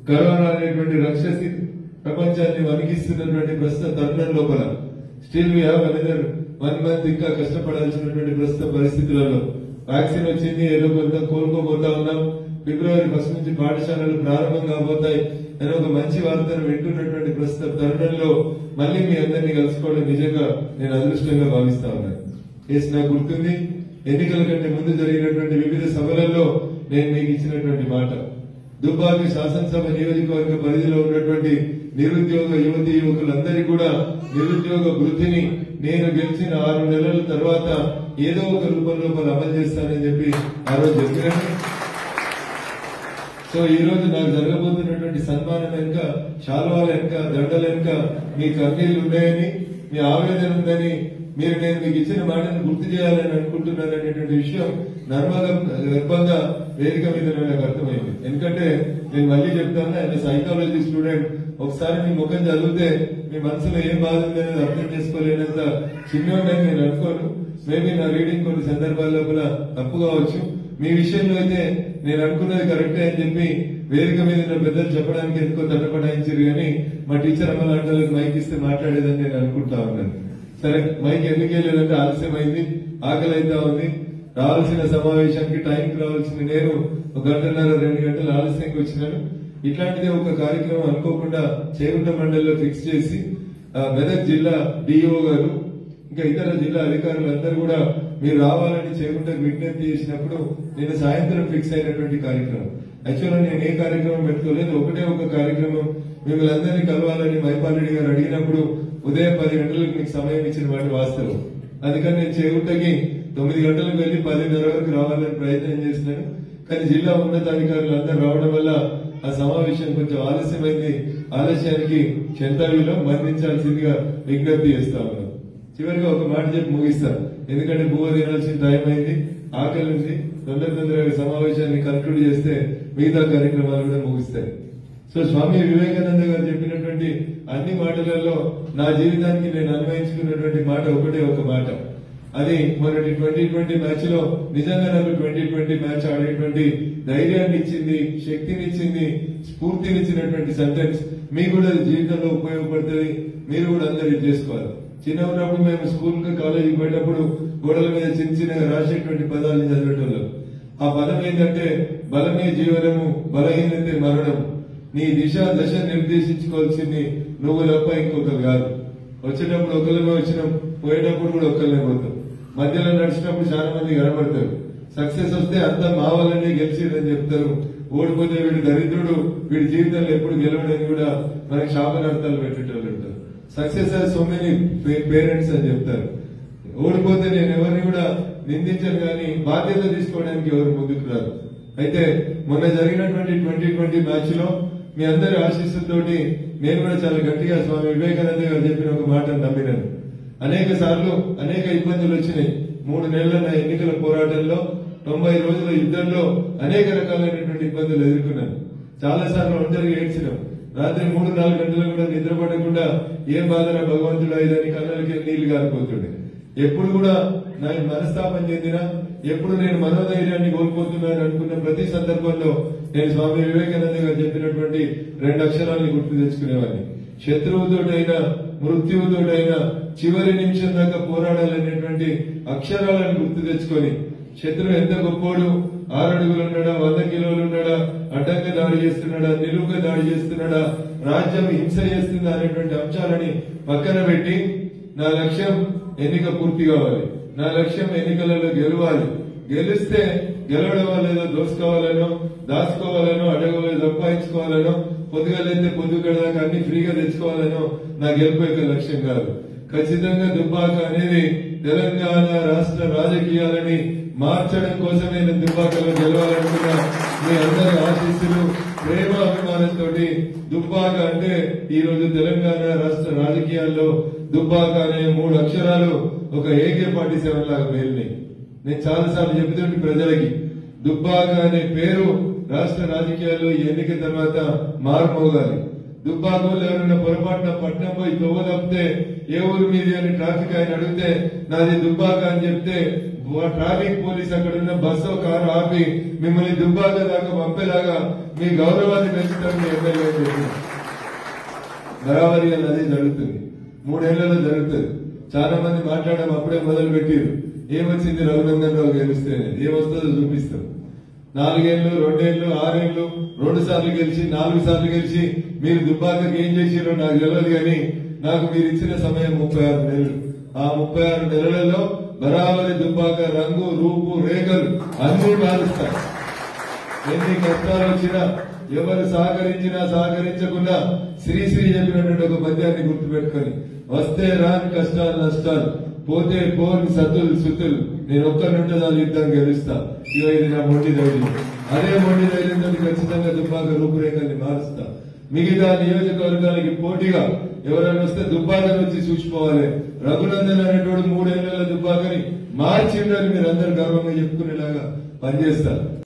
Corona అనేటువంటి రక్షసి ప్రపంచాన్ని వణికిస్తున్నటువంటి ప్రస్తుత తరుణం లోపల still we have another one month ఇంకా కష్టపడాల్సినటువంటి ప్రస్తుత పరిస్థితులలో వ్యాక్సిన్ వచ్చింది ఏదో కొంత కోలుకోబోతా ఉన్నాం ఫిబ్రవరి ఫస్ట్ నుంచి పాఠశాలలు ప్రారంభం కాబోతాయి అని ఒక మంచి వార్తను వింటున్నటువంటి ప్రస్తుత తరుణంలో మళ్ళీ మీ అందరినీ కలుసుకోవడం నిజంగా నేను అదృష్టంగా భావిస్తా ఉన్నాను ఎస్ నాకు గుర్తుంది ఎన్నికల కంటే ముందు జరిగినటువంటి వివిధ సభలలో నేను మీకు ఇచ్చినటువంటి మాట దుబ్బాక శాసనసభ నియోజకవర్గ పరిధిలో ఉన్నటువంటి నిరుద్యోగ యువతి యువకులందరికీ కూడా నిరుద్యోగ వృత్తిని నేను గెలిచిన ఆరు నెలల తర్వాత ఏదో ఒక రూపంలో వాళ్ళు అమలు చేస్తానని చెప్పి ఆ రోజు చెప్పాను సో ఈ రోజు నాకు జరగబోతున్నటువంటి సన్మానం వెనుక శాల్వాల వెనుక దండల వెనుక మీ కన్నీళ్లు ఉన్నాయని మీ ఆవేదన ఉందని మీరు నేను మీకు ఇచ్చిన మాటను గుర్తు చేయాలని అనుకుంటున్నాను అనేటువంటి విషయం నర్మగం గర్భంగా వేదిక మీద నాకు అర్థమైంది ఎందుకంటే నేను మళ్ళీ చెప్తాను ఆయన సైకాలజీ స్టూడెంట్ ఒకసారి మీ ముఖం చదివితే మీ మనసులో ఏం బాధ ఉంది అనేది అర్థం చేసుకోలేనంత చిన్నోడని నేను అనుకోను మేబీ నా రీడింగ్ కొన్ని సందర్భాల లోపల తప్పు కావచ్చు మీ విషయంలో అయితే నేను అనుకున్నది కరెక్టే అని చెప్పి వేదిక మీద ఉన్న పెద్దలు చెప్పడానికి ఎందుకో తటపటాయించారు కానీ మా టీచర్ అమ్మ లాంటి మైక్ ఇస్తే మాట్లాడేదని నేను అనుకుంటా ఉన్నాను సరే మైక్ ఎందుకు లేదంటే ఆలస్యం అయింది ఆకలి అయితే ఉంది రావాల్సిన సమావేశానికి టైంకి రావాల్సిన నేను ఒక గంటన్నర రెండు గంటలు ఆలస్యంగా వచ్చినాను ఇట్లాంటిదే ఒక కార్యక్రమం అనుకోకుండా చేగుంట మండలిలో ఫిక్స్ చేసి ఆ, మెదక్ జిల్లా డిఓ గారు ఇంకా ఇతర జిల్లా అధికారులందరూ కూడా మీరు రావాలని చేకుంటకు విజ్ఞప్తి చేసినప్పుడు నేను సాయంత్రం ఫిక్స్ అయినటువంటి కార్యక్రమం యాక్చువల్గా నేను ఏ కార్యక్రమం పెట్టుకోలేదు ఒకటే ఒక కార్యక్రమం మిమ్మల్ని అందరినీ కలవాలని మైపాల్ రెడ్డి గారు అడిగినప్పుడు ఉదయం పది గంటలకు మీకు సమయం ఇచ్చిన వాటి వాస్తవం అందుకని నేను చేగుంటకి తొమ్మిది గంటలకు వెళ్లి పదిన్నర వరకు రావాలని ప్రయత్నం చేసినాను కానీ జిల్లా ఉన్నతాధికారులు అందరూ రావడం వల్ల ఆ సమావేశం కొంచెం ఆలస్యమైంది ఆలస్యానికి చెంతవిలో మరణించాల్సిందిగా విజ్ఞప్తి చేస్తా ఉన్నాను చివరిగా ఒక మాట చెప్పి ముగిస్తాను ఎందుకంటే బువ్వ తినాల్సిన టైం అయింది ఆకలి ఉంది తొందర తొందరగా సమావేశాన్ని కంక్లూడ్ చేస్తే మిగతా కార్యక్రమాలు కూడా ముగిస్తాయి సో స్వామి వివేకానంద గారు చెప్పినటువంటి అన్ని మాటలలో నా జీవితానికి నేను అన్వయించుకున్నటువంటి మాట ఒకటే ఒక మాట అది మొన్నటి ట్వంటీ ట్వంటీ మ్యాచ్ లో నిజంగా నాకు ట్వంటీ ట్వంటీ మ్యాచ్ ఆడేటువంటి ధైర్యాన్ని ఇచ్చింది శక్తిని ఇచ్చింది స్ఫూర్తినిచ్చినటువంటి సెంటెన్స్ మీకు కూడా అది జీవితంలో ఉపయోగపడుతుంది మీరు కూడా అందరు ఇది చేసుకోవాలి చిన్న ఉన్నప్పుడు మేము స్కూల్ కి కాలేజీకి పోయేటప్పుడు గోడల మీద చిన్న చిన్నగా రాసేటువంటి పదాలను చదివేటోళ్ళం ఆ పదం ఏంటంటే బలమే జీవనము బలహీనతే మరణం నీ దిశ దశ నిర్దేశించుకోవాల్సింది నువ్వు తప్ప ఇంకొకరు కాదు వచ్చేటప్పుడు ఒకళ్ళమే వచ్చినాం పోయేటప్పుడు కూడా ఒక్కళ్ళే పోతాం మధ్యలో నడిచినప్పుడు చాలా మంది కనబడతారు సక్సెస్ వస్తే అంతా మా వల్లనే గెలిచిరని చెప్తారు ఓడిపోతే వీడు దరిద్రుడు వీడి జీవితంలో ఎప్పుడు గెలవడని కూడా మనకి శాపనార్థాలు పెట్టేటోళ్ళు ఉంటారు success are so many parents అని చెప్తారు ఓడిపోతే నేను ఎవరిని కూడా నిందించను కానీ బాధ్యత తీసుకోవడానికి ఎవరు ముందుకు రారు అయితే మొన్న జరిగినటువంటి ట్వంటీ ట్వంటీ మ్యాచ్ లో మీ అందరి ఆశీస్సులతోటి నేను కూడా చాలా గట్టిగా స్వామి వివేకానంద గారు చెప్పిన ఒక మాటను నమ్మినాను అనేక సార్లు అనేక ఇబ్బందులు వచ్చినాయి మూడు నెలల నా ఎన్నికల పోరాటంలో తొంభై రోజుల యుద్ధంలో అనేక రకాలైనటువంటి ఇబ్బందులు ఎదుర్కొన్నాను చాలా సార్లు ఒంటరిగా ఏడ్చినాం రాత్రి మూడు నాలుగు గంటలు కూడా నిద్రపడకుండా ఏం బాధన భగవంతుడు ఐదని కళ్ళకి నీళ్లు కారిపోతుండే ఎప్పుడు కూడా నా మనస్తాపం చెందిన ఎప్పుడు నేను మనోధైర్యాన్ని కోల్పోతున్నాను అనుకున్న ప్రతి సందర్భంలో నేను స్వామి వివేకానంద గారు చెప్పినటువంటి రెండు అక్షరాలను గుర్తు తెచ్చుకునేవాడిని శత్రువుతోటైనా మృత్యువుతోటైనా చివరి నిమిషం దాకా పోరాడాలనేటువంటి అక్షరాలను గుర్తు తెచ్చుకొని శత్రువు ఎంత గొప్పోడు ఆరు అడుగులు ఉన్నాడా వంద కిలోలు ఉన్నాడా అడ్డంగా దాడి చేస్తున్నాడా నిలువుగా దాడి చేస్తున్నాడా రాజ్యం హింస చేస్తుందా అనేటువంటి అంశాలని పక్కన పెట్టి నా లక్ష్యం ఎన్నిక పూర్తి కావాలి నా లక్ష్యం ఎన్నికలలో గెలవాలి గెలిస్తే గెలవడం వల్ల ఏదో దోసుకోవాలనో దాచుకోవాలనో అడగలో సంపాదించుకోవాలనో పొద్దుగలైతే పొద్దుగడదాకా అన్ని ఫ్రీగా తెచ్చుకోవాలనో నా గెలుపు యొక్క లక్ష్యం కాదు ఖచ్చితంగా దుబ్బాక అనేది తెలంగాణ రాష్ట్ర రాజకీయాలని మార్చడం కోసమే నేను దుబ్బాకలో గెలవాలనుకున్నా మీ అందరి ఆశీస్సులు ప్రేమ అభిమానంతో దుబ్బాక అంటే ఈ రోజు తెలంగాణ రాష్ట్ర రాజకీయాల్లో దుబ్బాక అనే మూడు అక్షరాలు ఒక ఏకే ఫార్టీ సెవెన్ లాగా పేరున్నాయి నేను చాలా సార్లు చెబుతుంటే ప్రజలకి దుబ్బాక అనే పేరు రాష్ట్ర రాజకీయాల్లో ఈ ఎన్నిక తర్వాత మారుమోగాలి దుబ్బాక వాళ్ళు ఎవరైనా పొరపాటున పట్నం పోయి తవ్వ తప్పితే ఏ ఊరు మీది అని ట్రాఫిక్ ఆయన అడిగితే నాది దుబ్బాక అని చెప్తే ట్రాఫిక్ పోలీస్ అక్కడ ఉన్న బస్సు కారు ఆపి మిమ్మల్ని దుబ్బాక దాకా పంపేలాగా మీ గౌరవాన్ని పెంచుతారు మీ ఎమ్మెల్యే అని చెప్పిన. బరాబరి అని అదే జరుగుతుంది మూడేళ్లలో జరుగుతుంది చాలా మంది మాట్లాడడం అప్పుడే మొదలు పెట్టారు ఏమొచ్చింది రఘునందన్ రావు గెలిస్తేనే ఏమొస్తుందో చూపిస్తాం నాలుగేళ్లు రెండేళ్లు ఆరేళ్లు రెండు సార్లు గెలిచి నాలుగు సార్లు గెలిచి మీరు దుబ్బాకకి ఏం చేసిరో నాకు తెలియదు కానీ నాకు మీరు ఇచ్చిన సమయం ముప్పై ఆరు నెలలు ఆ ముప్పై ఆరు నెలలలో బరాబరి దుబ్బాక రంగు రూపు రేఖలు అన్ని మారుస్తాయి ఎన్ని కష్టాలు వచ్చినా ఎవరు సహకరించినా సహకరించకుండా శ్రీశ్రీ చెప్పినటువంటి ఒక పద్యాన్ని గుర్తుపెట్టుకొని వస్తే రాని కష్టాలు నష్టాలు పోతే పోని సత్తులు సుత్తులు నేను ఒక్కరుంటే దాని యుద్ధం గెలుస్తా ఇక ఇది నా మొండి ధైర్యం అదే మొండి ధైర్యంతో ఖచ్చితంగా దుబ్బాక రూపురేఖల్ని మారుస్తా మిగతా నియోజకవర్గాలకి పోటీగా ఎవరైనా వస్తే దుబ్బాక నుంచి చూసిపోవాలి రఘునందన్ అనేటువంటి మూడేళ్ల దుబ్బాకని మార్చిండని మీరు అందరు గర్వంగా చెప్పుకునేలాగా పనిచేస్తారు